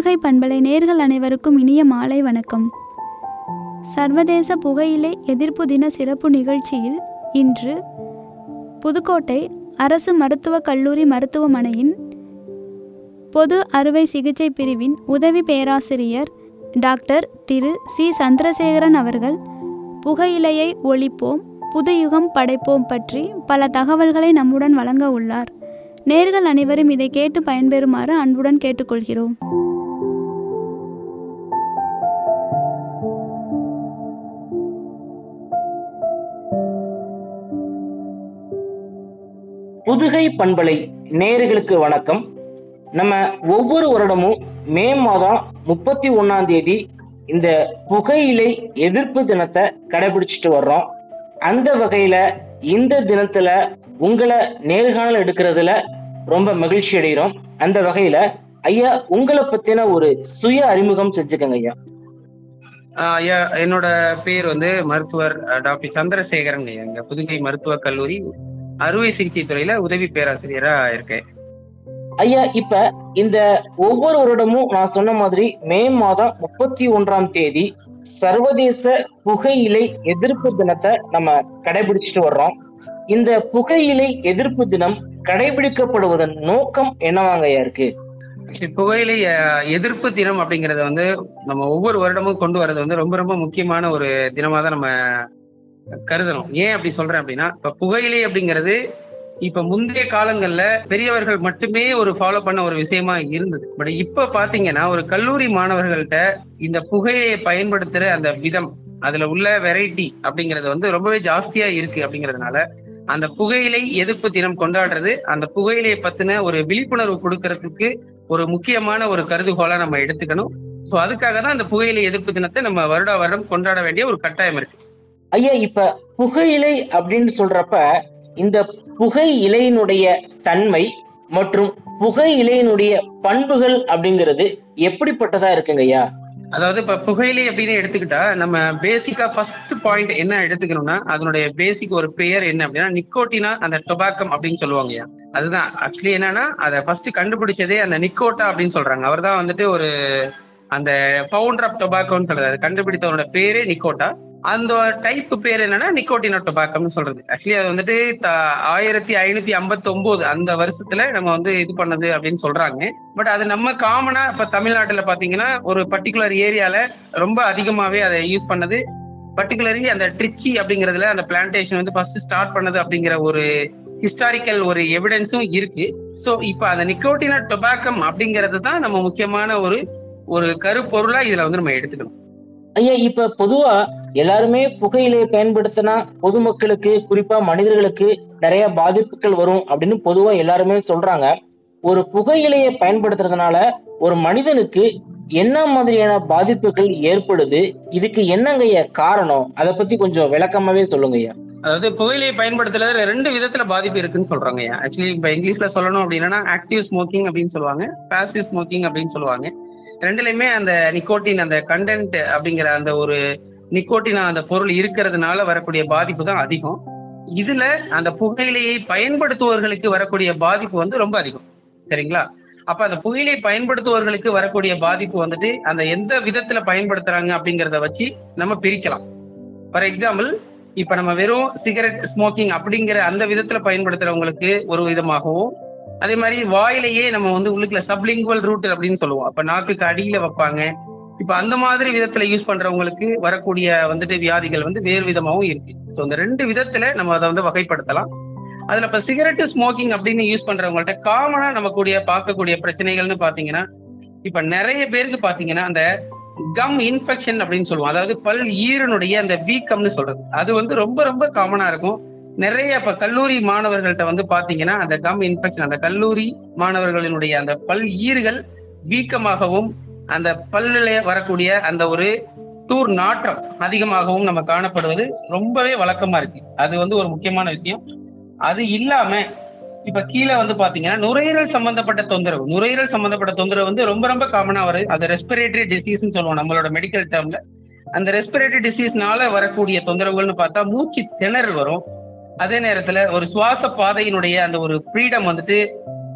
புதுகை பண்பலை நேர்கள் அனைவருக்கும் இனிய மாலை வணக்கம் சர்வதேச புகையிலை எதிர்ப்பு தின சிறப்பு நிகழ்ச்சியில் இன்று புதுக்கோட்டை அரசு மருத்துவக் கல்லூரி மருத்துவமனையின் பொது அறுவை சிகிச்சை பிரிவின் உதவி பேராசிரியர் டாக்டர் திரு சி சந்திரசேகரன் அவர்கள் புகையிலையை ஒழிப்போம் புது யுகம் படைப்போம் பற்றி பல தகவல்களை நம்முடன் வழங்க உள்ளார் நேர்கள் அனைவரும் இதை கேட்டு பயன்பெறுமாறு அன்புடன் கேட்டுக்கொள்கிறோம் புதுகை பண்பலை நேயர்களுக்கு வணக்கம் நம்ம ஒவ்வொரு வருடமும் மே மாதம் முப்பத்தி ஒன்னாம் தேதி இந்த புகையிலை எதிர்ப்பு தினத்தை கடைபிடிச்சிட்டு வர்றோம் அந்த வகையில இந்த தினத்துல உங்களை நேர்காணல் எடுக்கிறதுல ரொம்ப மகிழ்ச்சி அடைகிறோம் அந்த வகையில ஐயா உங்களை பத்தின ஒரு சுய அறிமுகம் செஞ்சுக்கங்க ஐயா ஆஹ் ஐயா என்னோட பேர் வந்து மருத்துவர் அஹ், டாக்டர் சந்திரசேகரன் ஐயா இங்க புதுகை மருத்துவக் கல்லூரி அறுவை சிகிச்சை துறையில உதவி பேராசிரியரா இருக்கேன் ஐயா இப்ப இந்த ஒவ்வொரு வருடமும் நான் சொன்ன மாதிரி மே மாதம் முப்பத்தி ஒன்றாம் தேதி சர்வதேச புகையிலை எதிர்ப்பு தினத்தை நம்ம கடைபிடிச்சிட்டு வர்றோம் இந்த புகையிலை எதிர்ப்பு தினம் கடைபிடிக்கப்படுவதன் நோக்கம் என்னவாங்க ஐயா இருக்கு Actually, புகையிலை அஹ், எதிர்ப்பு தினம் அப்படிங்கறத வந்து நம்ம ஒவ்வொரு வருடமும் கொண்டு வர்றது வந்து ரொம்ப ரொம்ப முக்கியமான ஒரு தினமா தான் நம்ம கருதணும் ஏன் அப்படி சொல்றேன் அப்படின்னா இப்ப புகையிலை அப்படிங்கிறது இப்ப முந்தைய காலங்கள்ல பெரியவர்கள் மட்டுமே ஒரு ஃபாலோ பண்ண ஒரு விஷயமா இருந்தது பட் இப்ப பாத்தீங்கன்னா ஒரு கல்லூரி மாணவர்கள்ட்ட இந்த புகையை பயன்படுத்துற அந்த விதம் அதுல உள்ள வெரைட்டி அப்படிங்கறது வந்து ரொம்பவே ஜாஸ்தியா இருக்கு அப்படிங்கறதுனால அந்த புகையிலை எதிர்ப்பு தினம் கொண்டாடுறது அந்த புகையிலையை பத்தின ஒரு விழிப்புணர்வு கொடுக்கறதுக்கு ஒரு முக்கியமான ஒரு கருதுகோளா நம்ம எடுத்துக்கணும் சோ அதுக்காக தான் அந்த புகையிலை எதிர்ப்பு தினத்தை நம்ம வருடா வருடம் கொண்டாட வேண்டிய ஒரு கட்டாயம் இருக்கு ஐயா இப்ப புகையிலை அப்படின்னு சொல்றப்ப இந்த புகை இலையினுடைய தன்மை மற்றும் புகை இலையினுடைய பண்புகள் அப்படிங்கிறது எப்படிப்பட்டதா இருக்குங்க ஐயா அதாவது இப்ப புகையிலை அப்படின்னு எடுத்துக்கிட்டா நம்ம பேசிக்கா ஃபர்ஸ்ட் பாயிண்ட் என்ன எடுத்துக்கணும்னா அதனுடைய பேசிக் ஒரு பெயர் என்ன அப்படின்னா நிக்கோட்டினா அந்த டொபாக்கம் அப்படின்னு சொல்லுவாங்கய்யா அதுதான் ஆக்சுவலி என்னன்னா அதை ஃபர்ஸ்ட் கண்டுபிடிச்சதே அந்த நிக்கோட்டா அப்படின்னு சொல்றாங்க அவர் தான் வந்துட்டு ஒரு அந்த ஃபவுண்டர் ஆஃப் டொபாக்கோன்னு சொல்றது அது கண்டுபிடித்தவரோட பேரே நிக்கோட்டா அந்த டைப் பேர் என்னன்னா நிக்கோட்டினா டொபாக்கம்னு சொல்றது ஆக்சுவலி அது வந்துட்டு த- ஆயிரத்தி ஐநூத்தி ஐம்பத்தி ஒன்பது அந்த வருஷத்துல நம்ம வந்து இது பண்ணது அப்படின்னு சொல்றாங்க பட் அது நம்ம காமனா இப்ப தமிழ்நாட்டுல பாத்தீங்கன்னா ஒரு பர்டிகுலர் ஏரியால ரொம்ப அதிகமாவே அதை யூஸ் பண்ணது பர்டிகுலர்லி அந்த ட்ரிச்சி அப்படிங்கறதுல அந்த பிளான்டேஷன் வந்து ஃபர்ஸ்ட் ஸ்டார்ட் பண்ணது அப்படிங்கிற ஒரு ஹிஸ்டாரிக்கல் ஒரு எவிடன்ஸும் இருக்கு சோ இப்ப அந்த நிக்கோட்டினா டொபாக்கம் அப்படிங்கிறது தான் நம்ம முக்கியமான ஒரு ஒரு கருப்பொருளா இதுல வந்து நம்ம எடுத்துக்கணும் ஐயா இப்ப பொதுவா எல்லாருமே புகையிலையை பயன்படுத்தினா பொதுமக்களுக்கு குறிப்பா மனிதர்களுக்கு நிறைய பாதிப்புகள் வரும் அப்படின்னு பொதுவா எல்லாருமே சொல்றாங்க ஒரு புகையிலையை பயன்படுத்துறதுனால ஒரு மனிதனுக்கு என்ன மாதிரியான பாதிப்புகள் ஏற்படுது இதுக்கு என்னங்க ஐயா காரணம் அதை பத்தி கொஞ்சம் விளக்கமாவே சொல்லுங்க ஐயா அதாவது புகையிலையை பயன்படுத்துறதுல ரெண்டு விதத்துல பாதிப்பு இருக்குன்னு சொல்றாங்க ஆக்சுவலி இப்ப இங்கிலீஷ்ல சொல்லணும் அப்படின்னா ஆக்டிவ் ஸ்மோக்கிங் அப்படின்னு சொல்லுவாங்க பாசிவ் ஸ்மோக்கிங் அப்படின்னு சொல்லுவாங்க ரெண்டுலயுமே அந்த நிக்கோட்டின் அந்த கண்டென்ட் அப்படிங்கிற அந்த ஒரு நிக்கோட்டின் அந்த பொருள் இருக்கிறதுனால வரக்கூடிய பாதிப்பு தான் அதிகம் இதுல அந்த புகையிலையை பயன்படுத்துபவர்களுக்கு வரக்கூடிய பாதிப்பு வந்து ரொம்ப அதிகம் சரிங்களா அப்ப அந்த புகையிலை பயன்படுத்துபவர்களுக்கு வரக்கூடிய பாதிப்பு வந்துட்டு அந்த எந்த விதத்துல பயன்படுத்துறாங்க அப்படிங்கறத வச்சு நம்ம பிரிக்கலாம் ஃபார் எக்ஸாம்பிள் இப்ப நம்ம வெறும் சிகரெட் ஸ்மோக்கிங் அப்படிங்கிற அந்த விதத்துல பயன்படுத்துறவங்களுக்கு ஒரு விதமாகவும் அதே மாதிரி வாயிலேயே நம்ம வந்து உள்ளுக்குள்ள சப்லிங்குவல் ரூட் அப்படின்னு சொல்லுவோம் அப்ப நாக்குக்கு அடியில வைப்பாங்க இப்ப அந்த மாதிரி விதத்துல யூஸ் பண்றவங்களுக்கு வரக்கூடிய வந்துட்டு வியாதிகள் வந்து வேறு விதமாவும் இருக்கு சோ இந்த ரெண்டு விதத்துல நம்ம அதை வந்து வகைப்படுத்தலாம் அதுல இப்ப சிகரெட் ஸ்மோக்கிங் அப்படின்னு யூஸ் பண்றவங்கள்ட்ட காமனா நம்ம கூடிய பார்க்கக்கூடிய பிரச்சனைகள்னு பாத்தீங்கன்னா இப்ப நிறைய பேருக்கு பாத்தீங்கன்னா அந்த கம் இன்ஃபெக்ஷன் அப்படின்னு சொல்லுவோம் அதாவது பல் ஈரனுடைய அந்த வீக்கம்னு சொல்றது அது வந்து ரொம்ப ரொம்ப காமனா இருக்கும் நிறைய இப்ப கல்லூரி மாணவர்கள்ட்ட வந்து பாத்தீங்கன்னா அந்த கம் இன்ஃபெக்ஷன் அந்த கல்லூரி மாணவர்களினுடைய அந்த பல் ஈறுகள் வீக்கமாகவும் அந்த பல்லுல வரக்கூடிய அந்த ஒரு தூர் நாற்றம் அதிகமாகவும் நம்ம காணப்படுவது ரொம்பவே வழக்கமா இருக்கு அது வந்து ஒரு முக்கியமான விஷயம் அது இல்லாம இப்ப கீழே வந்து பாத்தீங்கன்னா நுரையீரல் சம்பந்தப்பட்ட தொந்தரவு நுரையீரல் சம்பந்தப்பட்ட தொந்தரவு வந்து ரொம்ப ரொம்ப காமனா வருது அது ரெஸ்பிரேட்டரி டிசீஸ்னு சொல்லுவோம் நம்மளோட மெடிக்கல் டேர்ம்ல அந்த ரெஸ்பிரேட்டரி டிசீஸ்னால வரக்கூடிய தொந்தரவுகள்னு பார்த்தா மூச்சு திணறல் வரும் அதே நேரத்துல ஒரு சுவாச பாதையினுடைய அந்த ஒரு ஃப்ரீடம் வந்துட்டு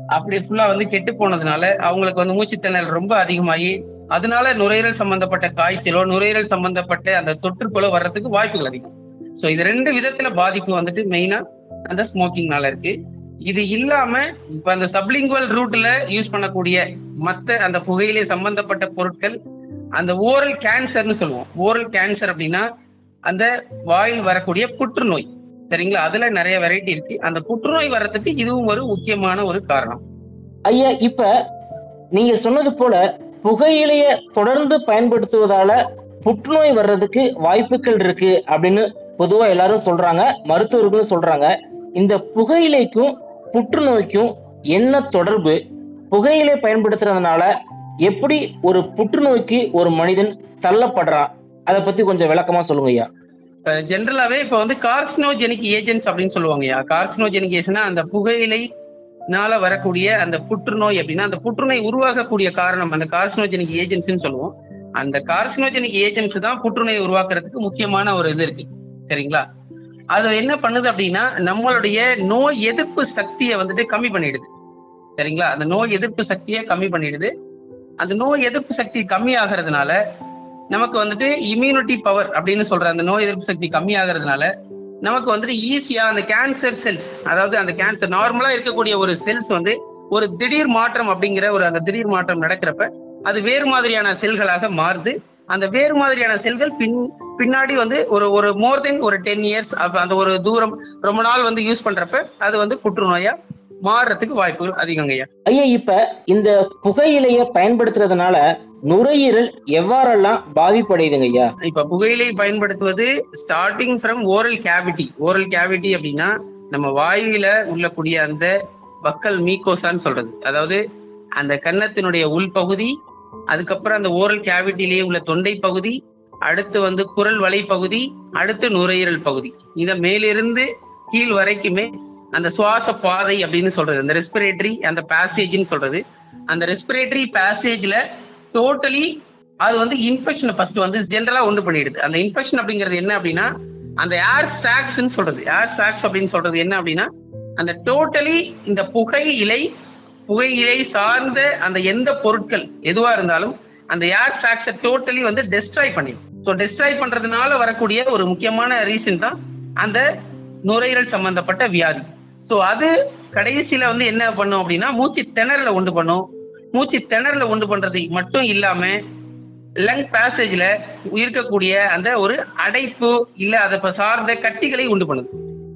அப்படி ஃபுல்லா வந்து கெட்டு போனதுனால அவங்களுக்கு வந்து மூச்சு திணறல் ரொம்ப அதிகமாகி அதனால நுரையீரல் சம்பந்தப்பட்ட காய்ச்சலோ நுரையீரல் சம்பந்தப்பட்ட அந்த தொற்றுக்களோ வர்றதுக்கு வாய்ப்புகள் அதிகம் ஸோ இது ரெண்டு விதத்துல பாதிப்பு வந்துட்டு மெயினா அந்த ஸ்மோக்கிங்னால இருக்கு இது இல்லாம இப்ப அந்த சப்லிங்குவல் ரூட்ல யூஸ் பண்ணக்கூடிய மத்த அந்த புகையிலை சம்பந்தப்பட்ட பொருட்கள் அந்த ஓரல் கேன்சர்னு சொல்லுவோம் ஓரல் கேன்சர் அப்படின்னா அந்த வாயில் வரக்கூடிய புற்றுநோய் சரிங்களா அதுல நிறைய வெரைட்டி இருக்கு அந்த புற்றுநோய் வர்றதுக்கு இதுவும் ஒரு முக்கியமான ஒரு காரணம் ஐயா இப்ப நீங்க சொன்னது போல புகையிலைய தொடர்ந்து பயன்படுத்துவதால புற்றுநோய் வர்றதுக்கு வாய்ப்புகள் இருக்கு அப்படின்னு பொதுவா எல்லாரும் சொல்றாங்க மருத்துவர்களும் சொல்றாங்க இந்த புகையிலைக்கும் புற்றுநோய்க்கும் என்ன தொடர்பு புகையிலை பயன்படுத்துறதுனால எப்படி ஒரு புற்றுநோய்க்கு ஒரு மனிதன் தள்ளப்படுறான் அதை பத்தி கொஞ்சம் விளக்கமா சொல்லுங்க ஐயா ஜென்ரலாவே இப்ப வந்து கார்சினோஜெனிக் ஏஜென்ட்ஸ் அப்படின்னு சொல்லுவாங்கய்யா கார்சினோஜெனிக் ஏஜென்ட்னா அந்த புகையிலைனால வரக்கூடிய அந்த புற்றுநோய் அப்படின்னா அந்த புற்றுநோய் உருவாகக்கூடிய காரணம் அந்த கார்சினோஜெனிக் ஏஜென்ட்ஸ்னு சொல்லுவோம் அந்த கார்சினோஜெனிக் ஏஜென்ட்ஸ் தான் புற்றுநோய் உருவாக்குறதுக்கு முக்கியமான ஒரு இது இருக்கு சரிங்களா அது என்ன பண்ணுது அப்படின்னா நம்மளுடைய நோய் எதிர்ப்பு சக்தியை வந்துட்டு கம்மி பண்ணிடுது சரிங்களா அந்த நோய் எதிர்ப்பு சக்தியை கம்மி பண்ணிடுது அந்த நோய் எதிர்ப்பு சக்தி கம்மி ஆகிறதுனால நமக்கு வந்துட்டு இம்யூனிட்டி பவர் அப்படின்னு சொல்ற அந்த நோய் எதிர்ப்பு சக்தி கம்மி ஆகிறதுனால நமக்கு வந்துட்டு ஈஸியா அந்த கேன்சர் செல்ஸ் அதாவது அந்த கேன்சர் நார்மலா இருக்கக்கூடிய ஒரு செல்ஸ் வந்து ஒரு திடீர் மாற்றம் அப்படிங்கிற ஒரு அந்த திடீர் மாற்றம் நடக்கிறப்ப அது வேறு மாதிரியான செல்களாக மாறுது அந்த வேறு மாதிரியான செல்கள் பின் பின்னாடி வந்து ஒரு ஒரு மோர் தென் ஒரு டென் இயர்ஸ் அந்த ஒரு தூரம் ரொம்ப நாள் வந்து யூஸ் பண்றப்ப அது வந்து புற்றுநோயா மாறுறதுக்கு வாய்ப்புகள் அதிகங்கய்யா ஐயா இப்ப இந்த புகையிலைய பயன்படுத்துறதுனால நுரையீரல் எவ்வாறெல்லாம் பாதிப்படையுதுங்க ஐயா இப்ப புகையிலை பயன்படுத்துவது starting from oral cavity oral cavity அப்படின்னா நம்ம வாயுல உள்ளக்கூடிய அந்த பக்கல் மீகோசான்னு சொல்றது அதாவது அந்த கன்னத்தினுடைய உள்பகுதி அதுக்கப்புறம் அந்த ஓரல் கேவிட்டிலேயே உள்ள தொண்டை பகுதி அடுத்து வந்து குரல் வலை பகுதி அடுத்து நுரையீரல் பகுதி இத மேலிருந்து கீழ் வரைக்குமே அந்த சுவாச பாதை அப்படின்னு சொல்றது அந்த ரெஸ்பிரேட்டரி அந்த பேசேஜ்னு சொல்றது அந்த ரெஸ்பிரேட்டரி பேசேஜ்ல டோட்டலி அது வந்து இன்ஃபெக்ஷனை ஃபர்ஸ்ட் வந்து ஜென்ரலா உண்டு பண்ணிடுது அந்த இன்ஃபெக்ஷன் அப்படிங்கிறது என்ன அப்படின்னா அந்த ஏர் சாக்ஸ்ன்னு சொல்றது ஏர் சாக்ஸ் அப்படின்னு சொல்றது என்ன அப்படின்னா அந்த டோட்டலி இந்த புகை இலை புகை இலை சார்ந்த அந்த எந்த பொருட்கள் எதுவா இருந்தாலும் அந்த ஏர் சாக்ஸை டோட்டலி வந்து டெஸ்ட்ராய் பண்ணிடும் ஸோ டெஸ்ட்ராய் பண்றதுனால வரக்கூடிய ஒரு முக்கியமான ரீசன் தான் அந்த நுரையீரல் சம்பந்தப்பட்ட வியாதி ஸோ அது கடைசியில வந்து என்ன பண்ணும் அப்படின்னா மூச்சு திணறல உண்டு பண்ணும் மூச்சு திணறல உண்டு பண்றது மட்டும் இல்லாம லங் பேசேஜ்ல இருக்கக்கூடிய அந்த ஒரு அடைப்பு இல்ல அதை இப்ப சார்ந்த கட்டிகளை உண்டு பண்ணுது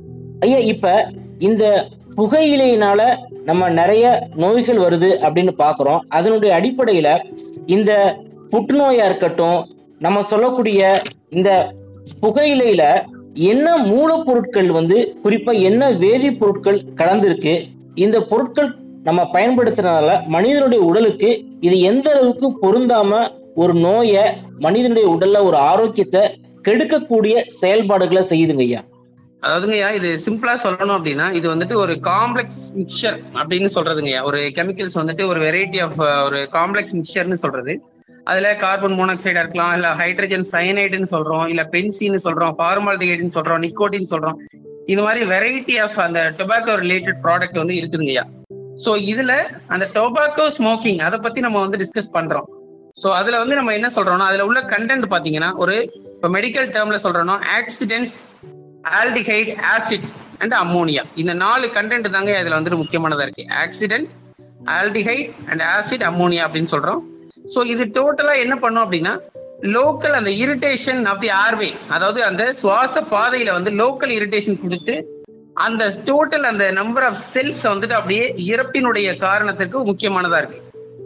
ஐயா இப்ப இந்த புகையிலையினால நம்ம நிறைய நோய்கள் வருது அப்படின்னு பாக்குறோம் அதனுடைய அடிப்படையில இந்த புற்றுநோயா இருக்கட்டும் நம்ம சொல்லக்கூடிய இந்த புகையிலையில என்ன மூலப்பொருட்கள் வந்து குறிப்பா என்ன வேதிப்பொருட்கள் கலந்திருக்கு இந்த பொருட்கள் நம்ம பயன்படுத்துறதுனால மனிதனுடைய உடலுக்கு இது எந்த அளவுக்கு பொருந்தாம ஒரு நோயை மனிதனுடைய உடல்ல ஒரு ஆரோக்கியத்தை கெடுக்கக்கூடிய செயல்பாடுகளை செய்யுதுங்க ஐயா அதாவதுங்கய்யா இது சிம்பிளா சொல்லணும் அப்படின்னா இது வந்துட்டு ஒரு காம்ப்ளெக்ஸ் மிக்சர் அப்படின்னு சொல்றதுங்கய்யா ஒரு கெமிக்கல்ஸ் வந்துட்டு ஒரு வெரைட்டி ஆஃப் ஒரு காம்ப்ளெக்ஸ் மிக்சர்னு சொல்றது அதுல கார்பன் மோனாக்சைடா இருக்கலாம் இல்ல ஹைட்ரஜன் சயனைடுன்னு சொல்றோம் இல்ல பென்சின்னு சொல்றோம் ஃபார்மால்டிஹைடுன்னு சொல்றோம் நிக்கோட்டின் சொல்றோம் இது மாதிரி வெரைட்டி ஆஃப் அந்த டொபாக்கோ ரிலேட்டட் ப்ராடக்ட் வந்து இருக்குதுங்கய்யா ஸோ இதுல அந்த டொபாக்கோ ஸ்மோக்கிங் அதை பத்தி நம்ம வந்து டிஸ்கஸ் பண்றோம் ஸோ அதுல வந்து நம்ம என்ன சொல்றோம்னா அதுல உள்ள கண்டென்ட் பாத்தீங்கன்னா ஒரு இப்போ மெடிக்கல் டேர்ம்ல சொல்றோம்னா accidents aldehyde acid and ammonia இந்த நாலு கண்டென்ட் தாங்க இதுல வந்துட்டு முக்கியமானதா இருக்கு accident aldehyde and acid ammonia அப்படின்னு சொல்றோம் ஸோ இது டோட்டலா என்ன பண்ணும் அப்படின்னா லோக்கல் அந்த இரிட்டேஷன் ஆஃப் தி ஆர்வே அதாவது அந்த சுவாச பாதையில வந்து லோக்கல் இரிட்டேஷன் கொடுத்து அந்த டோட்டல் அந்த நம்பர் ஆஃப் செல்ஸ் வந்துட்டு அப்படியே இறப்பினுடைய காரணத்திற்கு முக்கியமானதா இருக்கு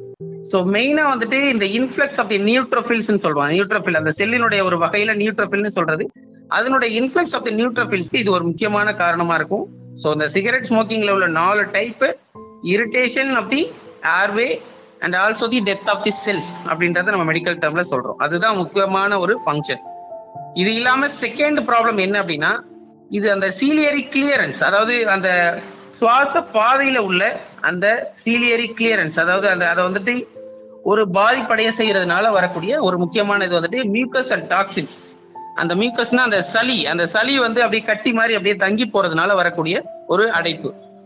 ஸோ மெயினா வந்துட்டு இந்த இன்ஃபிளக்ஸ் ஆஃப் தி நியூட்ரோஃபில்ஸ் சொல்லுவாங்க நியூட்ரோஃபில் அந்த செல்லினுடைய ஒரு வகையில நியூட்ரோஃபில்னு சொல்றது அதனுடைய இன்ஃபிளக்ஸ் ஆஃப் தி நியூட்ரோஃபில்ஸ்க்கு இது ஒரு முக்கியமான காரணமா இருக்கும் ஸோ இந்த சிகரெட் ஸ்மோக்கிங்ல உள்ள நாலு type irritation of the airway and also the death of the cells அப்படின்றத நம்ம மெடிக்கல் டேர்ம்ல சொல்றோம் அதுதான் முக்கியமான ஒரு ஃபங்க்ஷன் இது இல்லாம செகண்ட் ப்ராப்ளம் என்ன அப்படின்னா இது அந்த சீலியரி கிளியரன்ஸ் அதாவது அந்த சுவாச பாதையில உள்ள அந்த சீலியரி கிளியரன்ஸ் அதாவது அந்த அதை வந்துட்டு ஒரு பாதிப்படைய செய்யறதுனால வரக்கூடிய ஒரு முக்கியமான இது வந்துட்டு மியூக்கஸ் அண்ட் டாக்ஸின்ஸ் அந்த மியூக்கஸ்னா அந்த சளி அந்த சளி வந்து அப்படியே கட்டி மாதிரி அப்படியே தங்கி போறதுனால வரக்கூடிய ஒரு அடைப்பு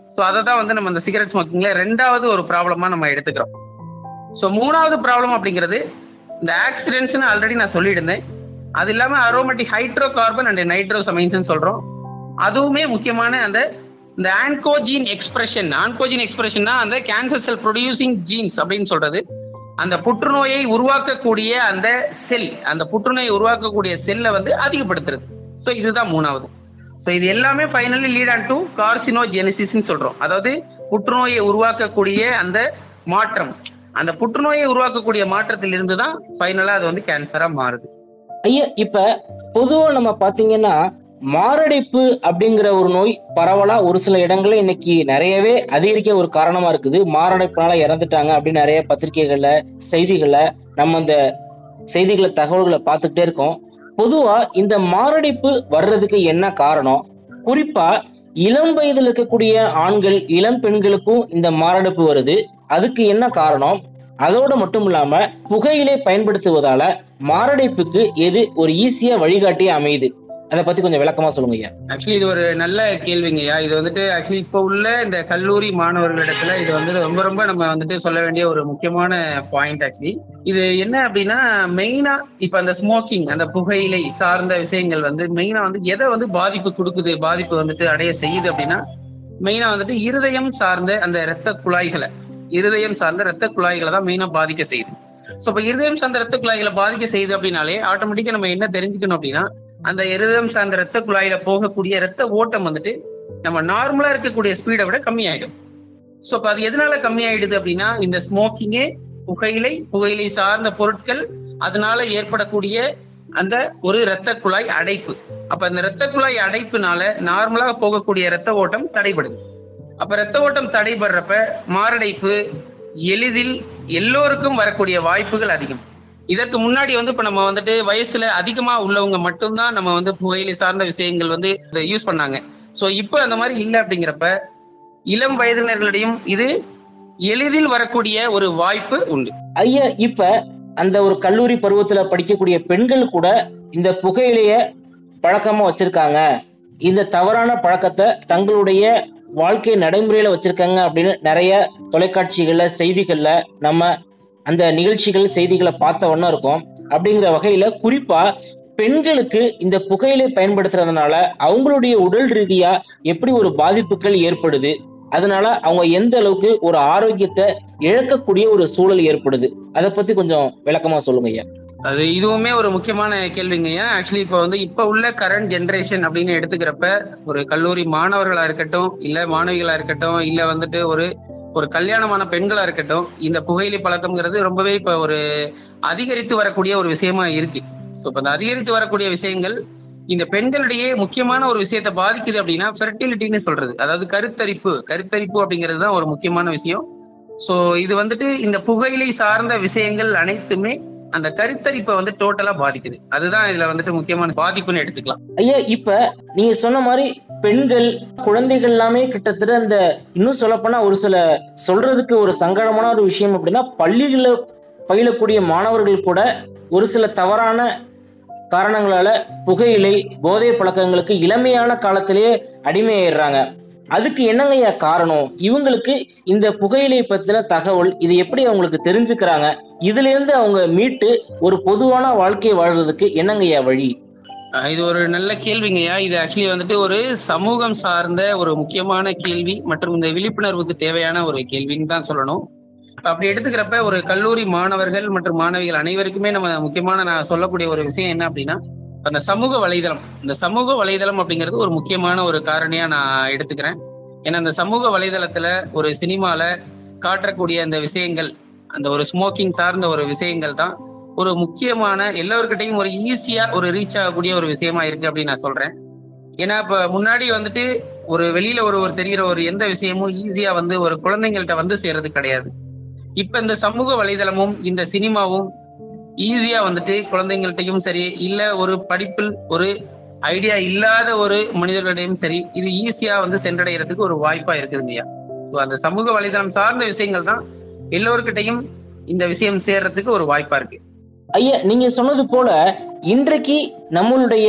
ஸோ அதை தான் வந்து நம்ம இந்த சிகரெட் ஸ்மோக்கிங்ல ரெண்டாவது ஒரு ப்ராப்ளமா நம்ம எடுத்துக்கிறோம் ஸோ மூணாவது ப்ராப்ளம் அப்படிங்கிறது இந்த ஆக்சிடென்ட்ஸ்னு ஆல்ரெடி நான் சொல்லியிருந்தேன் அது இல்லாம aromatic hydrocarbon and nitrosamines சொல்றோம் அதுவுமே முக்கியமான அந்த இந்த ஆன்கோஜீன் எக்ஸ்பிரஷன் ஆன்கோஜீன் எக்ஸ்பிரஷன்னா அந்த கேன்சர் செல் ப்ரொடியூசிங் ஜீன்ஸ் அப்படின்னு சொல்றது அந்த புற்றுநோயை உருவாக்கக்கூடிய அந்த செல் அந்த புற்றுநோயை உருவாக்கக்கூடிய செல்லை வந்து அதிகப்படுத்துறது ஸோ இதுதான் மூணாவது ஸோ இது எல்லாமே ஃபைனலி லீட் ஆன் டு கார்சினோஜெனிசிஸ்ன்னு சொல்றோம் அதாவது புற்றுநோயை உருவாக்கக்கூடிய அந்த மாற்றம் அந்த புற்றுநோயை உருவாக்கக்கூடிய மாற்றத்தில் இருந்து தான் ஃபைனலா அது வந்து கேன்சரா மாறுது ஐயா இப்ப பொதுவா நம்ம பாத்தீங்கன்னா மாரடைப்பு அப்படிங்கிற ஒரு நோய் பரவலா ஒரு சில இடங்கள்ல இன்னைக்கு நிறையவே அதிகரிக்க ஒரு காரணமா இருக்குது மாரடைப்புனால இறந்துட்டாங்க அப்படின்னு நிறைய பத்திரிகைகள்ல செய்திகள்ல நம்ம இந்த செய்திகளை தகவல்களை பார்த்துக்கிட்டே இருக்கோம் பொதுவா இந்த மாரடைப்பு வர்றதுக்கு என்ன காரணம் குறிப்பா இளம் வயதில் இருக்கக்கூடிய ஆண்கள் இளம் பெண்களுக்கும் இந்த மாரடைப்பு வருது அதுக்கு என்ன காரணம் அதோட மட்டும் இல்லாம புகையிலை பயன்படுத்துவதால மாரடைப்புக்கு எது ஒரு ஈஸியா வழிகாட்டியே அமையுது அதை பத்தி கொஞ்சம் விளக்கமா சொல்லுங்க ஐயா ஆக்சுவலி இது ஒரு நல்ல கேள்விங்கய்யா இது வந்துட்டு ஆக்சுவலி இப்போ உள்ள இந்த கல்லூரி மாணவர்களிடத்துல இது வந்து ரொம்ப ரொம்ப நம்ம வந்துட்டு சொல்ல வேண்டிய ஒரு முக்கியமான பாயிண்ட் ஆக்சுவலி இது என்ன அப்படின்னா மெயினா இப்ப அந்த ஸ்மோக்கிங் அந்த புகையிலை சார்ந்த விஷயங்கள் வந்து மெயினா வந்து எதை வந்து பாதிப்பு கொடுக்குது பாதிப்பு வந்துட்டு அடைய செய்யுது அப்படின்னா மெயினா வந்துட்டு இருதயம் சார்ந்த அந்த இரத்த குழாய்களை இருதயம் சார்ந்த இரத்த குழாய்களை தான் மெயினா பாதிக்க செய்யுது ஸோ இப்போ இருதயம் சார்ந்த இரத்த குழாய்களை பாதிக்க செய்யுது அப்படின்னாலே ஆட்டோமேட்டிக்கா நம்ம என்ன தெரிஞ்சுக்கணும் அப்படின்னா அந்த இருதயம் சார்ந்த இரத்த குழாயில போகக்கூடிய இரத்த ஓட்டம் வந்துட்டு நம்ம நார்மலா இருக்கக்கூடிய ஸ்பீடை விட கம்மியாயிடும் ஸோ அப்ப அது எதனால கம்மியாயிடுது அப்படின்னா இந்த ஸ்மோக்கிங்கே புகையிலை புகையிலை சார்ந்த பொருட்கள் அதனால ஏற்படக்கூடிய அந்த ஒரு இரத்த குழாய் அடைப்பு அப்ப அந்த இரத்த குழாய் அடைப்புனால நார்மலா போகக்கூடிய இரத்த ஓட்டம் தடைபடுது அப்ப இரத்த ஓட்டம் தடைபடுறப்ப மாரடைப்பு எளிதில் எல்லோருக்கும் வரக்கூடிய வாய்ப்புகள் அதிகம் இதற்கு முன்னாடி வந்து இப்ப நம்ம வந்துட்டு வயசுல அதிகமா உள்ளவங்க மட்டும்தான் நம்ம வந்து புகையிலை சார்ந்த விஷயங்கள் வந்து யூஸ் பண்ணாங்க சோ இப்போ அந்த மாதிரி இல்லை அப்படிங்கிறப்ப இளம் வயதினர்களிடையும் இது எளிதில் வரக்கூடிய ஒரு வாய்ப்பு உண்டு ஐயா இப்ப அந்த ஒரு கல்லூரி பருவத்துல படிக்கக்கூடிய பெண்கள் கூட இந்த புகையிலைய பழக்கமா வச்சிருக்காங்க இந்த தவறான பழக்கத்தை தங்களுடைய வாழ்க்கை நடைமுறையில வச்சிருக்காங்க அப்படின்னு நிறைய தொலைக்காட்சிகள்ல செய்திகள்ல நம்ம அந்த நிகழ்ச்சிகள் செய்திகளை பார்த்த வண்ணம் இருக்கும் அப்படிங்கிற வகையில குறிப்பா பெண்களுக்கு இந்த புகையிலை பயன்படுத்துறதுனால அவங்களுடைய உடல் ரீதியா எப்படி ஒரு பாதிப்புகள் ஏற்படுது அதனால அவங்க எந்த அளவுக்கு ஒரு ஆரோக்கியத்தை இழக்கக்கூடிய ஒரு சூழல் ஏற்படுது அதை பத்தி கொஞ்சம் விளக்கமா சொல்லுங்க ஐயா அது இதுவுமே ஒரு முக்கியமான கேள்விங்கய்யா ஆக்சுவலி இப்போ வந்து இப்போ உள்ள கரண்ட் ஜென்ரேஷன் அப்படின்னு எடுத்துக்கிறப்ப ஒரு கல்லூரி மாணவர்களா இருக்கட்டும் இல்ல மாணவிகளா இருக்கட்டும் இல்ல வந்துட்டு ஒரு ஒரு கல்யாணமான பெண்களா இருக்கட்டும் இந்த புகையிலை பழக்கம்ங்கிறது ரொம்பவே இப்ப ஒரு அதிகரித்து வரக்கூடிய ஒரு விஷயமா இருக்கு ஸோ இப்போ இந்த அதிகரித்து வரக்கூடிய விஷயங்கள் இந்த பெண்களிடையே முக்கியமான ஒரு விஷயத்தை பாதிக்குது அப்படின்னா ஃபெர்டிலிட்டின்னு சொல்றது அதாவது கருத்தரிப்பு கருத்தரிப்பு அப்படிங்கிறது தான் ஒரு முக்கியமான விஷயம் ஸோ இது வந்துட்டு இந்த புகையிலை சார்ந்த விஷயங்கள் அனைத்துமே அந்த கருத்தரிப்பை வந்து டோட்டலா பாதிக்குது அதுதான் இதுல வந்துட்டு முக்கியமான பாதிப்புன்னு எடுத்துக்கலாம் ஐயா இப்ப நீங்க சொன்ன மாதிரி பெண்கள் குழந்தைகள் எல்லாமே கிட்டத்தட்ட இந்த இன்னும் சொல்லப்போனா ஒரு சில சொல்றதுக்கு ஒரு சங்கடமான ஒரு விஷயம் அப்படின்னா பள்ளிகள பயிலக்கூடிய மாணவர்கள் கூட ஒரு சில தவறான காரணங்களால புகையிலை போதை பழக்கங்களுக்கு இளமையான காலத்திலேயே அடிமையாயிடுறாங்க அதுக்கு என்னங்கய்யா காரணம் இவங்களுக்கு இந்த புகையிலை பத்தின தகவல் இது எப்படி அவங்களுக்கு தெரிஞ்சுக்கிறாங்க இதுல இருந்து அவங்க மீட்டு ஒரு பொதுவான வாழ்க்கை வாழ்றதுக்கு என்னங்கய்யா வழி அஹ் இது ஒரு நல்ல கேள்விங்கய்யா இது ஆக்சுவலி வந்துட்டு ஒரு சமூகம் சார்ந்த ஒரு முக்கியமான கேள்வி மற்றும் இந்த விழிப்புணர்வுக்கு தேவையான ஒரு கேள்வின்னு தான் சொல்லணும் அப்படி எடுத்துக்கிறப்ப ஒரு கல்லூரி மாணவர்கள் மற்றும் மாணவிகள் அனைவருக்குமே நம்ம முக்கியமான நான் சொல்லக்கூடிய ஒரு விஷயம் என்ன அப்படின்னா அந்த சமூக வலைதளம் இந்த சமூக வலைதளம் அப்படிங்கிறது ஒரு முக்கியமான ஒரு காரணியா நான் எடுத்துக்கிறேன் ஏன்னா அந்த சமூக வலைதளத்துல ஒரு சினிமால காட்டக்கூடிய அந்த விஷயங்கள் அந்த ஒரு ஸ்மோக்கிங் சார்ந்த ஒரு விஷயங்கள் தான் ஒரு முக்கியமான எல்லோருக்கிட்டையும் ஒரு ஈஸியா ஒரு ரீச் ஆகக்கூடிய ஒரு விஷயமா இருக்கு அப்படின்னு நான் சொல்றேன் ஏன்னா இப்ப முன்னாடி வந்துட்டு ஒரு வெளியில ஒரு ஒரு தெரிகிற ஒரு எந்த விஷயமும் ஈஸியா வந்து ஒரு குழந்தைங்கள்ட்ட வந்து சேர்றது கிடையாது இப்ப இந்த சமூக வலைதளமும் இந்த சினிமாவும் ஈஸியா வந்துட்டு குழந்தைங்கள்ட்டையும் சரி இல்ல ஒரு படிப்பில் ஒரு ஐடியா இல்லாத ஒரு மனிதர்களிடையும் சரி இது ஈஸியா வந்து சென்றடைகிறதுக்கு ஒரு வாய்ப்பா இருக்குதுங்கய்யா ஸோ அந்த சமூக வலைதளம் சார்ந்த விஷயங்கள் தான் எல்லோருக்கிட்டையும் இந்த விஷயம் சேர்றதுக்கு ஒரு வாய்ப்பா இருக்கு ஐயா நீங்க சொன்னது போல இன்றைக்கு நம்மளுடைய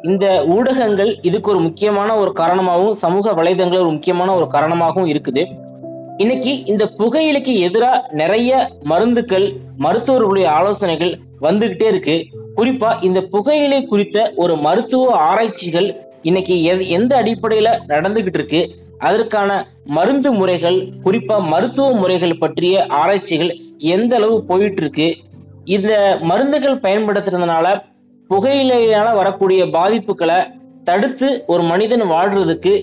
இந்த ஊடகங்கள் இதுக்கு ஒரு முக்கியமான ஒரு காரணமாகவும் சமூக வலைதளங்கள் ஒரு முக்கியமான ஒரு காரணமாகவும் இருக்குது இன்னைக்கு இந்த புகையிலைக்கு எதிராக நிறைய மருந்துகள் மருத்துவர்களுடைய ஆலோசனைகள் வந்துகிட்டே இருக்கு குறிப்பா இந்த புகையிலை குறித்த ஒரு மருத்துவ ஆராய்ச்சிகள் இன்னைக்கு எ- எந்த அடிப்படையில நடந்துகிட்டு இருக்கு அதற்கான மருந்து முறைகள் குறிப்பா மருத்துவ முறைகள் பற்றிய ஆராய்ச்சிகள் எந்த அளவு போயிட்டு இருக்கு இந்த மருந்துகள் பயன்படுத்துறதுனால புகையிலையால வரக்கூடிய பாதிப்புகளை தடுத்து ஒரு மனிதன் வாழ்றதுக்கு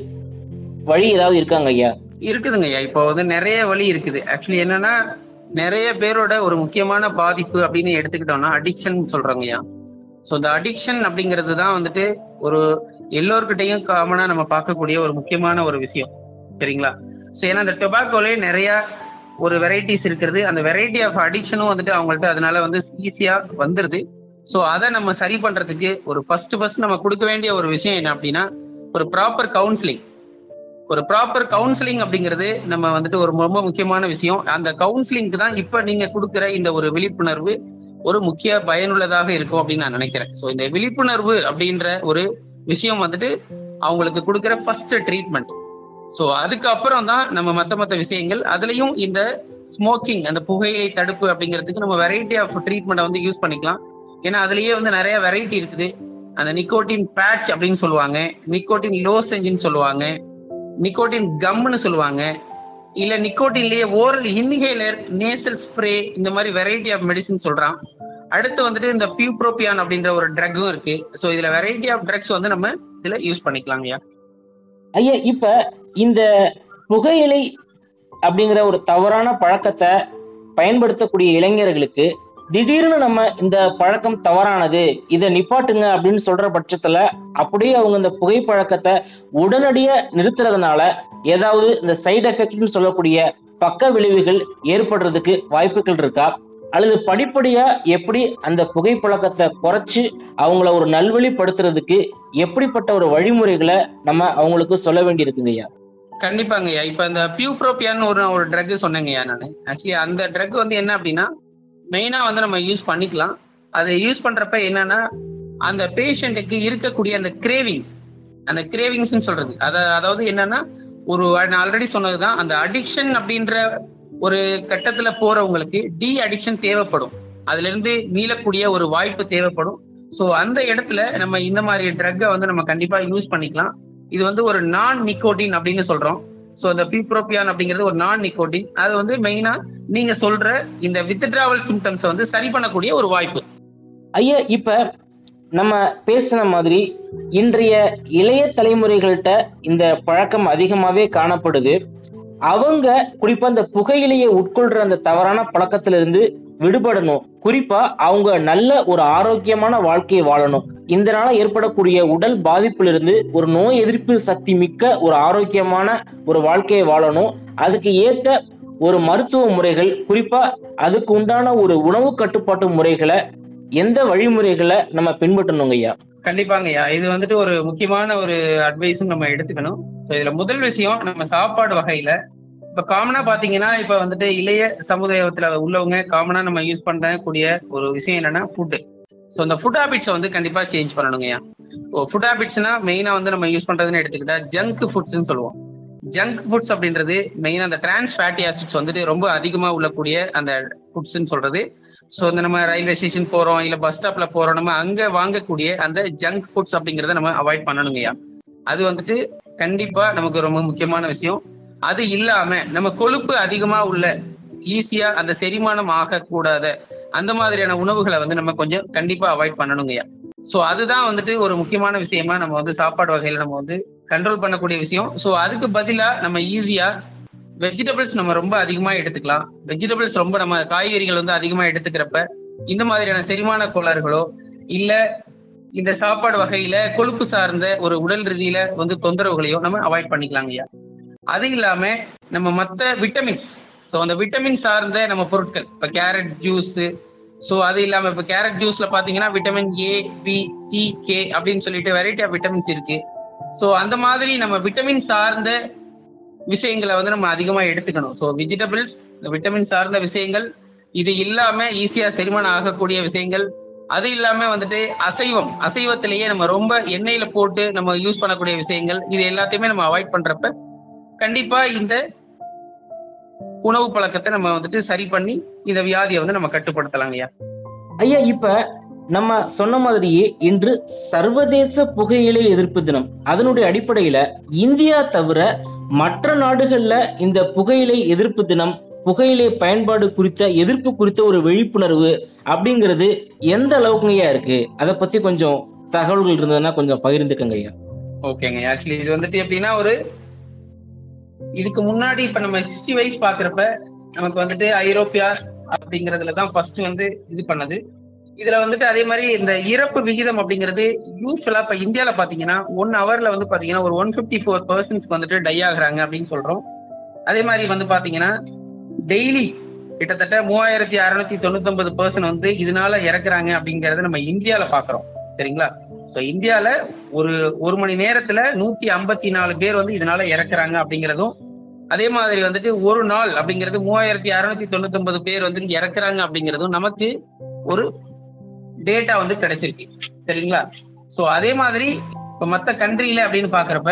வழி ஏதாவது இருக்காங்க ஐயா இருக்குதுங்க ஐயா இப்போ வந்து நிறைய வழி இருக்குது ஆக்சுவலி என்னன்னா நிறைய பேரோட ஒரு முக்கியமான பாதிப்பு அப்படின்னு எடுத்துக்கிட்டோம்னா அடிக்ஷன் சொல்றாங்க ஐயா ஸோ இந்த அடிக்ஷன் அப்படிங்கிறது தான் வந்துட்டு ஒரு எல்லோர்கிட்டையும் காமனா நம்ம பார்க்கக்கூடிய ஒரு முக்கியமான ஒரு விஷயம் சரிங்களா ஸோ ஏன்னா இந்த டொபாக்கோலே நிறைய ஒரு வெரைட்டிஸ் இருக்கிறது அந்த வெரைட்டி ஆஃப் அடிக்ஷனும் வந்துட்டு அவங்கள்ட்ட அதனால வந்து ஈஸியா வந்துருது ஸோ அதை நம்ம சரி பண்றதுக்கு ஒரு ஃபர்ஸ்ட் ஃபர்ஸ்ட் நம்ம கொடுக்க வேண்டிய ஒரு விஷயம் என்ன அப்படின்னா ஒரு ப்ராப்பர் கவுன்சிலிங் ஒரு ப்ராப்பர் கவுன்சிலிங் அப்படிங்கிறது நம்ம வந்துட்டு ஒரு ரொம்ப முக்கியமான விஷயம் அந்த கவுன்சிலிங்க்கு தான் இப்ப நீங்க கொடுக்குற இந்த ஒரு விழிப்புணர்வு ஒரு முக்கிய பயனுள்ளதாக இருக்கும் அப்படின்னு நான் நினைக்கிறேன் ஸோ இந்த விழிப்புணர்வு அப்படின்ற ஒரு விஷயம் வந்துட்டு அவங்களுக்கு கொடுக்குற ஃபர்ஸ்ட் ட்ரீட்மெண்ட் ஸோ அதுக்கப்புறம் தான் நம்ம மத்த மத்த விஷயங்கள் அதுலயும் இந்த ஸ்மோக்கிங் அந்த புகையிலை தடுப்பு அப்படிங்கிறதுக்கு நம்ம வெரைட்டி ஆஃப் ட்ரீட்மெண்ட்டை வந்து யூஸ் பண்ணிக்கலாம் ஏன்னா அதுலயே வந்து நிறைய வெரைட்டி இருக்குது அந்த நிக்கோட்டின் பேட்ச் அப்படின்னு சொல்லுவாங்க நிக்கோட்டின் லோசெஞ்சின்னு சொல்லுவாங்க நிக்கோட்டின் கம்னு சொல்லுவாங்க இல்ல நிக்கோட்டின்லயே ஓரல் இன்ஹேலர் நேசல் ஸ்ப்ரே இந்த மாதிரி வெரைட்டி ஆஃப் மெடிசின் சொல்றான் அடுத்து வந்துட்டு இந்த பியூப்ரோபியான் அப்படின்ற ஒரு ட்ரக்கும் இருக்கு சோ இதுல வெரைட்டி ஆஃப் ட்ரக்ஸ் வந்து நம்ம இதுல யூஸ் பண்ணிக்கலாங்கய்யா ஐயா இப்ப இந்த புகையிலை அப்படிங்கிற ஒரு தவறான பழக்கத்தை பயன்படுத்தக்கூடிய இளைஞர்களுக்கு திடீர்னு நம்ம இந்த பழக்கம் தவறானது இதை நிப்பாட்டுங்க அப்படின்னு சொல்ற பட்சத்துல அப்படியே அவங்க இந்த புகைப்பழக்கத்தை உடனடியா நிறுத்துறதுனால ஏதாவது இந்த சைடு எஃபெக்ட்னு சொல்லக்கூடிய பக்க விளைவுகள் ஏற்படுறதுக்கு வாய்ப்புகள் இருக்கா அல்லது படிப்படியா எப்படி அந்த புகைப்பழக்கத்தை குறைச்சு அவங்கள ஒரு நல்வழிப்படுத்துறதுக்கு எப்படிப்பட்ட ஒரு வழிமுறைகளை நம்ம அவங்களுக்கு சொல்ல வேண்டியிருக்குங்க ஐயா கண்டிப்பாங்கய்யா இப்ப இந்த பியூப்ரோபியான் ஒரு ஒரு ட்ரக் சொன்னேங்கய்யா நான் ஆக்சுவலி அந்த ட்ரக் வந்து என்ன அப்படின்னா மெயினா வந்து நம்ம யூஸ் பண்ணிக்கலாம் அதை யூஸ் பண்றப்ப என்னன்னா அந்த பேஷண்ட்டுக்கு இருக்கக்கூடிய அந்த கிரேவிங்ஸ் அந்த கிரேவிங்ஸ் சொல்றது அத அதாவது என்னன்னா ஒரு நான் ஆல்ரெடி சொன்னதுதான் அந்த அடிக்ஷன் அப்படின்ற ஒரு கட்டத்துல போறவங்களுக்கு டி அடிக்ஷன் தேவைப்படும் அதுல இருந்து மீளக்கூடிய ஒரு வாய்ப்பு தேவைப்படும் சோ அந்த இடத்துல நம்ம இந்த மாதிரி ட்ரக்கை வந்து நம்ம கண்டிப்பா யூஸ் பண்ணிக்கலாம் இது வந்து ஒரு நான் நிக்கோட்டின் அப்படின்னு சொல்றோம் சோ இந்த பிப்ரோபியான் அப்படிங்கிறது ஒரு நான் நிக்கோட்டின் அது வந்து மெயினா நீங்க சொல்ற இந்த வித்ட்ராவல் சிம்டம்ஸ் வந்து சரி பண்ணக்கூடிய ஒரு வாய்ப்பு ஐயா இப்ப நம்ம பேசின மாதிரி இன்றைய இளைய தலைமுறைகள்கிட்ட இந்த பழக்கம் அதிகமாவே காணப்படுது அவங்க குறிப்பா இந்த புகையிலையை உட்கொள்ற அந்த தவறான பழக்கத்துல இருந்து விடுபடணும் குறிப்பா அவங்க நல்ல ஒரு ஆரோக்கியமான வாழ்க்கையை வாழணும் இதனால ஏற்படக்கூடிய உடல் பாதிப்பிலிருந்து ஒரு நோய் எதிர்ப்பு சக்தி மிக்க ஒரு ஆரோக்கியமான ஒரு வாழ்க்கையை வாழணும் அதுக்கு ஏற்ற ஒரு மருத்துவ முறைகள் குறிப்பா அதுக்கு உண்டான ஒரு உணவு கட்டுப்பாட்டு முறைகளை எந்த வழிமுறைகளை நம்ம பின்பற்றணுங்க ஐயா கண்டிப்பாங்கய்யா இது வந்துட்டு ஒரு முக்கியமான ஒரு அட்வைஸும் நம்ம எடுத்துக்கணும் ஸோ இதுல முதல் விஷயம் நம்ம சாப்பாடு வகையில இப்ப காமனா பாத்தீங்கன்னா இப்ப வந்துட்டு இளைய சமுதாயத்துல உள்ளவங்க காமனா நம்ம யூஸ் பண்ணக்கூடிய ஒரு விஷயம் என்னன்னா ஃபுட்டு ஸோ இந்த ஃபுட் ஹேபிட்ஸை வந்து கண்டிப்பா சேஞ்ச் பண்ணணுங்கய்யா ஓ ஃபுட் ஹேபிட்ஸ்னா மெயினா வந்து நம்ம யூஸ் பண்றதுன்னு எடுத்துக்கிட்டா ஜங்க் ஃபுட்ஸ்னு சொல்லுவோம் ஜங்க் ஃபுட்ஸ் அப்படின்றது மெயினா அந்த டிரான்ஸ் ஃபேட்டி ஆசிட்ஸ் வந்துட்டு ரொம்ப அதிகமா உள்ளக்கூடிய அந்த ஃபுட்ஸ்ன்னு சொல்றது ஸோ இந்த நம்ம ரயில்வே ஸ்டேஷன் போறோம் இல்ல பஸ் ஸ்டாப்ல போறோம் நம்ம அங்க வாங்கக்கூடிய அந்த ஜங்க் ஃபுட்ஸ் அப்படிங்கறத நம்ம அவாய்ட் பண்ணணுங்கய்யா அது வந்துட்டு கண்டிப்பா நமக்கு ரொம்ப முக்கியமான விஷயம் அது இல்லாம நம்ம கொழுப்பு அதிகமா உள்ள ஈஸியா அந்த செரிமானம் ஆகக்கூடாத அந்த மாதிரியான உணவுகளை வந்து நம்ம கொஞ்சம் கண்டிப்பா அவாய்ட் பண்ணணுங்கய்யா சோ அதுதான் வந்துட்டு ஒரு முக்கியமான விஷயமா நம்ம வந்து சாப்பாடு வகையில நம்ம வந்து கண்ட்ரோல் பண்ணக்கூடிய விஷயம் சோ அதுக்கு பதிலா நம்ம ஈஸியா வெஜிடபிள்ஸ் நம்ம ரொம்ப அதிகமா எடுத்துக்கலாம் வெஜிடபிள்ஸ் ரொம்ப நம்ம காய்கறிகள் வந்து அதிகமா எடுத்துக்கிறப்ப இந்த மாதிரியான செரிமான கோளாறுகளோ இல்ல இந்த சாப்பாடு வகையில கொழுப்பு சார்ந்த ஒரு உடல் ரீதியில வந்து தொந்தரவுகளையோ நம்ம அவாய்ட் பண்ணிக்கலாங்க ஐயா அது இல்லாம நம்ம மத்த விட்டமின்ஸ் ஸோ அந்த விட்டமின் சார்ந்த நம்ம பொருட்கள் இப்ப கேரட் ஜூஸ் ஸோ அது இல்லாம இப்ப கேரட் ஜூஸ்ல பாத்தீங்கன்னா vitamin A B C K அப்படின்னு சொல்லிட்டு வெரைட்டி ஆஃப் விட்டமின்ஸ் இருக்கு ஸோ அந்த மாதிரி நம்ம விட்டமின் சார்ந்த விஷயங்களை வந்து நம்ம அதிகமா எடுத்துக்கணும் ஸோ வெஜிடபிள்ஸ் விட்டமின் சார்ந்த விஷயங்கள் இது இல்லாம ஈஸியா செரிமானம் ஆகக்கூடிய விஷயங்கள் அது இல்லாம வந்துட்டு அசைவம் அசைவத்திலேயே நம்ம ரொம்ப எண்ணெயில போட்டு நம்ம யூஸ் பண்ணக்கூடிய விஷயங்கள் இது எல்லாத்தையுமே நம்ம அவாய்ட் பண்றப்ப கண்டிப்பா இந்த உணவு பழக்கத்தை நம்ம வந்துட்டு சரி பண்ணி இந்த வியாதியை வந்து நம்ம கட்டுப்படுத்தலாம் ஐயா ஐயா இப்ப நம்ம சொன்ன மாதிரியே இன்று சர்வதேச புகையிலை எதிர்ப்பு தினம் அதனுடைய அடிப்படையில இந்தியா தவிர மற்ற நாடுகள்ல இந்த புகையிலை எதிர்ப்பு தினம் புகையிலை பயன்பாடு குறித்த எதிர்ப்பு குறித்த ஒரு விழிப்புணர்வு அப்படிங்கிறது எந்த அளவுக்குங்கய்யா இருக்கு அதை பத்தி கொஞ்சம் தகவல்கள் இருந்ததுன்னா கொஞ்சம் பகிர்ந்துக்கங்க ஐயா ஓகேங்க ஆக்சுவலி இது வந்துட்டு எப்படின்னா ஒரு இதுக்கு முன்னாடி இப்ப நம்ம ஹிஸ்டரி வைஸ் பாக்குறப்ப நமக்கு வந்துட்டு ஐரோப்பியா அப்படிங்கறதுல தான் ஃபர்ஸ்ட் வந்து இது பண்ணது இதுல வந்துட்டு அதே மாதிரி இந்த இறப்பு விகிதம் அப்படிங்கிறது யூஸ்வலா இப்ப இந்தியால பாத்தீங்கன்னா ஒன் ஹவர்ல வந்து பாத்தீங்கன்னா ஒரு ஒன் பிப்டி ஃபோர் பர்சன்ஸ்க்கு வந்துட்டு டை ஆகுறாங்க அப்படின்னு சொல்றோம் அதே மாதிரி வந்து பாத்தீங்கன்னா டெய்லி கிட்டத்தட்ட மூவாயிரத்தி அறுநூத்தி தொண்ணூத்தி ஒன்பது பர்சன்ட் வந்து இதனால இறக்குறாங்க அப்படிங்கறத நம்ம இந்தியால பாக்குறோம் சரிங்களா சோ இந்தியால ஒரு ஒரு மணி நேரத்துல நூத்தி ஐம்பத்தி நாலு பேர் வந்து இதனால இறக்குறாங்க அப்படிங்கிறதும் அதே மாதிரி வந்துட்டு ஒரு நாள் அப்படிங்கிறது மூவாயிரத்தி அறுநூத்தி தொண்ணூத்தி ஒன்பது பேர் வந்து இறக்குறாங்க அப்படிங்கிறதும் நமக்கு ஒரு டேட்டா வந்து கிடைச்சிருக்கு சரிங்களா சோ அதே மாதிரி இப்ப மத்த கண்ட்ரில அப்படின்னு பாக்குறப்ப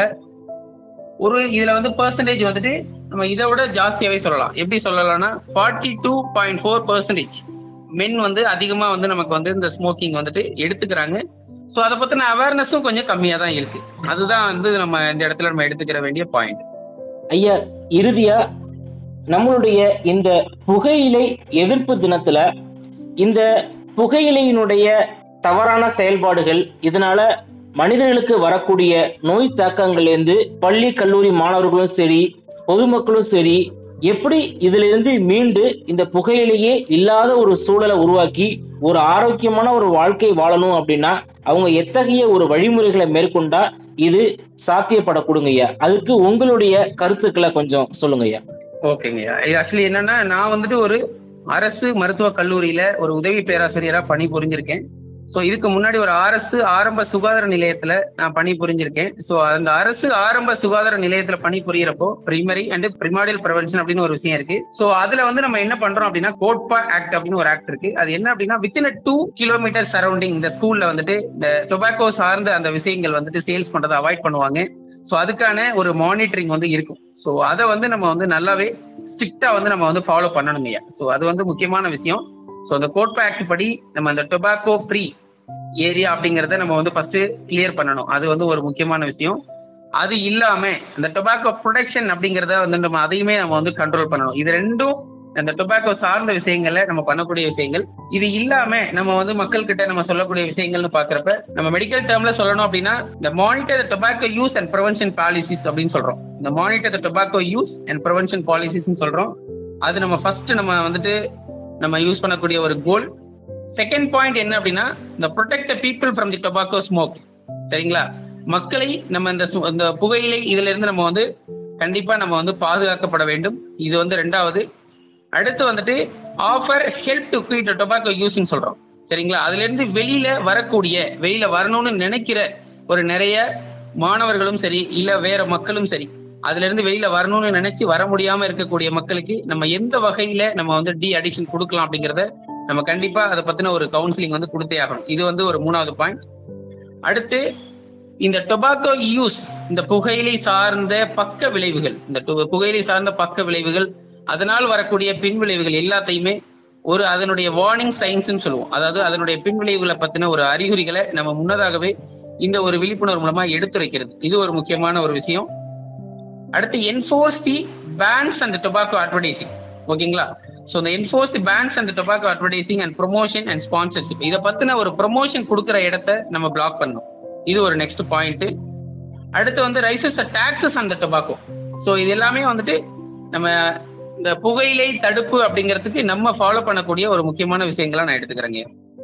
ஒரு இதுல வந்து பெர்சன்டேஜ் வந்துட்டு நம்ம இதை விட ஜாஸ்தியாவே சொல்லலாம் எப்படி சொல்லலாம்னா forty two point four percentage men வந்து அதிகமா வந்து நமக்கு வந்து இந்த ஸ்மோக்கிங் வந்துட்டு எடுத்துக்கிறாங்க ஸோ அதை பத்தின அவேர்னஸும் கொஞ்சம் கம்மியா தான் இருக்கு அதுதான் வந்து நம்ம இந்த இடத்துல நம்ம எடுத்துக்கிற வேண்டிய பாயிண்ட் ஐயா இறுதியா நம்மளுடைய இந்த புகையிலை எதிர்ப்பு தினத்துல இந்த புகையிலையினுடைய தவறான செயல்பாடுகள் இதனால மனிதர்களுக்கு வரக்கூடிய நோய் தாக்கங்கள்லேருந்து பள்ளி கல்லூரி மாணவர்களும் சரி பொதுமக்களும் சரி எப்படி இதுல இருந்து மீண்டு இந்த புகையிலையே இல்லாத ஒரு சூழலை உருவாக்கி ஒரு ஆரோக்கியமான ஒரு வாழ்க்கை வாழணும் அப்படின்னா அவங்க எத்தகைய ஒரு வழிமுறைகளை மேற்கொண்டா இது சாத்தியப்படக்கூடுங்க ஐயா அதுக்கு உங்களுடைய கருத்துக்களை கொஞ்சம் சொல்லுங்க ஐயா ஓகேங்கய்யா இது ஆக்சுவலி என்னன்னா நான் வந்துட்டு ஒரு அரசு மருத்துவக் கல்லூரியில ஒரு உதவி பேராசிரியரா பணி புரிஞ்சிருக்கேன் ஸோ இதுக்கு முன்னாடி ஒரு அரசு ஆரம்ப சுகாதார நிலையத்துல நான் பணி புரிஞ்சிருக்கேன் ஸோ அந்த அரசு ஆரம்ப சுகாதார நிலையத்துல பணி புரியறப்போ பிரைமரி அண்ட் பிரிமாடியல் ப்ரிவென்ஷன் அப்படின்னு ஒரு விஷயம் இருக்கு ஸோ அதுல வந்து நம்ம என்ன பண்றோம் அப்படின்னா கோட்பா ஆக்ட் அப்படின்னு ஒரு ஆக்ட் இருக்கு அது என்ன அப்படின்னா வித்தின் டூ கிலோமீட்டர் சரௌண்டிங் இந்த ஸ்கூல்ல வந்துட்டு இந்த டொபாக்கோ சார்ந்த அந்த விஷயங்கள் வந்துட்டு சேல்ஸ் பண்றதை அவாய்ட் பண்ணுவாங்க ஸோ அதுக்கான ஒரு மானிட்டரிங் வந்து இருக்கும் ஸோ அதை வந்து நம்ம வந்து நல்லாவே ஸ்ட்ரிக்டா வந்து நம்ம வந்து ஃபாலோ பண்ணணுங்கய்யா ஸோ அது வந்து முக்கியமான விஷயம் ஸோ அந்த கோட்பா ஆக்ட் படி நம்ம அந்த டொபாக்கோ ஃப்ரீ ஏரியா அப்படிங்கறத நம்ம வந்து ஃபர்ஸ்ட் கிளியர் பண்ணணும் அது வந்து ஒரு முக்கியமான விஷயம் அது இல்லாம இந்த டொபாக்கோ ப்ரொடக்ஷன் அப்படிங்கறத வந்து நம்ம அதையுமே நம்ம வந்து கண்ட்ரோல் பண்ணணும் இது ரெண்டும் அந்த டொபாக்கோ சார்ந்த விஷயங்கள்ல நம்ம பண்ணக்கூடிய விஷயங்கள் இது இல்லாம நம்ம வந்து மக்கள் கிட்ட நம்ம சொல்லக்கூடிய விஷயங்கள்னு பாக்குறப்ப நம்ம மெடிக்கல் டேர்ம்ல சொல்லணும் அப்படின்னா இந்த monitor tobacco use and prevention policies அப்படின்னு சொல்றோம் இந்த monitor tobacco use and prevention policies சொல்றோம் அது நம்ம ஃபர்ஸ்ட் நம்ம வந்துட்டு நம்ம யூஸ் பண்ணக்கூடிய ஒரு கோல் செகண்ட் பாயிண்ட் என்ன அப்படின்னா இந்த protect people from the tobacco smoke சரிங்களா மக்களை நம்ம இந்த சு- இந்த புகையிலை இதுல இருந்து நம்ம வந்து கண்டிப்பா நம்ம வந்து பாதுகாக்கப்பட வேண்டும் இது வந்து ரெண்டாவது அடுத்து வந்துட்டு offer help to quit tobacco யூஸ்னு சொல்றோம் சரிங்களா அதுல இருந்து வெளியில வரக்கூடிய வெளியில வரணும்னு நினைக்கிற ஒரு நிறைய மாணவர்களும் சரி இல்ல வேற மக்களும் சரி அதுல இருந்து வெளியில வரணும்னு நினைச்சு வர முடியாம இருக்கக்கூடிய மக்களுக்கு நம்ம எந்த வகையில நம்ம வந்து டி அடிக்ஷன் கொடுக்கலாம் அப்படிங்கறத நம்ம கண்டிப்பா அதை பத்தின ஒரு கவுன்சிலிங் வந்து கொடுத்தே ஆகணும் இது வந்து ஒரு மூணாவது பாயிண்ட் அடுத்து இந்த டொபாக்கோ யூஸ் இந்த புகையிலை சார்ந்த பக்க விளைவுகள் இந்த டு- புகையிலை சார்ந்த பக்க விளைவுகள் அதனால் வரக்கூடிய பின் விளைவுகள் எல்லாத்தையுமே ஒரு அதனுடைய வார்னிங் சைன்ஸ்னு சொல்லுவோம் அதாவது அதனுடைய பின் விளைவுகளை பத்தின ஒரு அறிகுறிகளை நம்ம முன்னதாகவே இந்த ஒரு விழிப்புணர்வு மூலமா எடுத்துரைக்கிறது இது ஒரு முக்கியமான ஒரு விஷயம் அடுத்து enforce the bans and tobacco advertising ஓகேங்களா ஸோ இந்த enforce the bans and tobacco advertising and promotion and sponsorship இதை பத்தின ஒரு ப்ரொமோஷன் கொடுக்குற இடத்த நம்ம பிளாக் பண்ணணும் இது ஒரு நெக்ஸ்ட் பாயிண்ட் அடுத்து வந்து ரைசஸ் டாக்ஸஸ் அந்த டொபாக்கோ ஸோ இது எல்லாமே வந்துட்டு நம்ம இந்த புகையிலை தடுப்பு அப்படிங்கிறதுக்கு நம்ம ஃபாலோ பண்ணக்கூடிய ஒரு முக்கியமான விஷயங்களா நான் எடுத்துக்கிறேங்க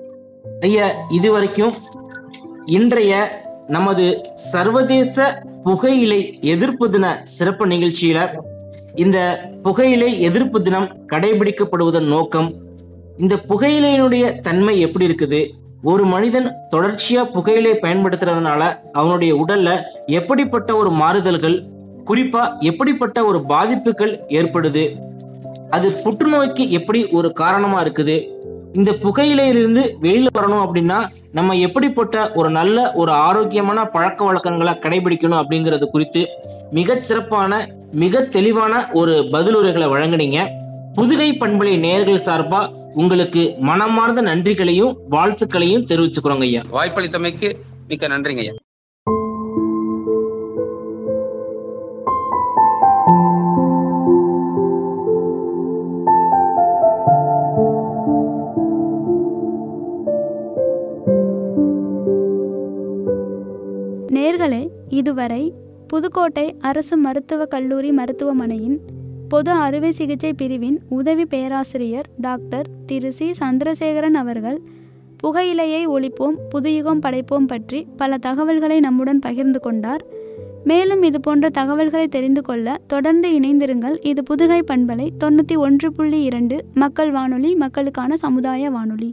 ஐயா இதுவரைக்கும் இன்றைய நமது சர்வதேச புகையிலை எதிர்ப்பு தின சிறப்பு நிகழ்ச்சியில இந்த புகையிலை எதிர்ப்பு தினம் கடைபிடிக்கப்படுவதன் நோக்கம் இந்த புகையிலையினுடைய தன்மை எப்படி இருக்குது ஒரு மனிதன் தொடர்ச்சியா புகையிலை பயன்படுத்துறதுனால அவனுடைய உடல்ல எப்படிப்பட்ட ஒரு மாறுதல்கள் குறிப்பா எப்படிப்பட்ட ஒரு பாதிப்புகள் ஏற்படுது அது புற்றுநோய்க்கு எப்படி ஒரு காரணமா இருக்குது இந்த புகையிலையிலிருந்து வெளியில வரணும் அப்படின்னா நம்ம எப்படிப்பட்ட ஒரு நல்ல ஒரு ஆரோக்கியமான பழக்க வழக்கங்களை கடைபிடிக்கணும் அப்படிங்கிறது குறித்து மிக சிறப்பான மிக தெளிவான ஒரு பதிலுரைகளை வழங்குனீங்க புதுகை பண்பலை நேயர்கள் சார்பா உங்களுக்கு மனமார்ந்த நன்றிகளையும் வாழ்த்துக்களையும் தெரிவிச்சுக்கிறோங்க ஐயா வாய்ப்பளித்தமைக்கு மிக்க நன்றிங்க ஐயா நேர்களே இதுவரை புதுக்கோட்டை அரசு மருத்துவக் கல்லூரி மருத்துவமனையின் பொது அறுவை சிகிச்சை பிரிவின் உதவி பேராசிரியர் டாக்டர் திரு சி சந்திரசேகரன் அவர்கள் புகையிலையை ஒழிப்போம் புதுயுகம் படைப்போம் பற்றி பல தகவல்களை நம்முடன் பகிர்ந்து கொண்டார் மேலும் இது போன்ற தகவல்களை தெரிந்து கொள்ள தொடர்ந்து இணைந்திருங்கள் இது புதுகை பண்பலை தொண்ணூற்றி ஒன்று புள்ளி இரண்டு மக்கள் வானொலி மக்களுக்கான சமுதாய வானொலி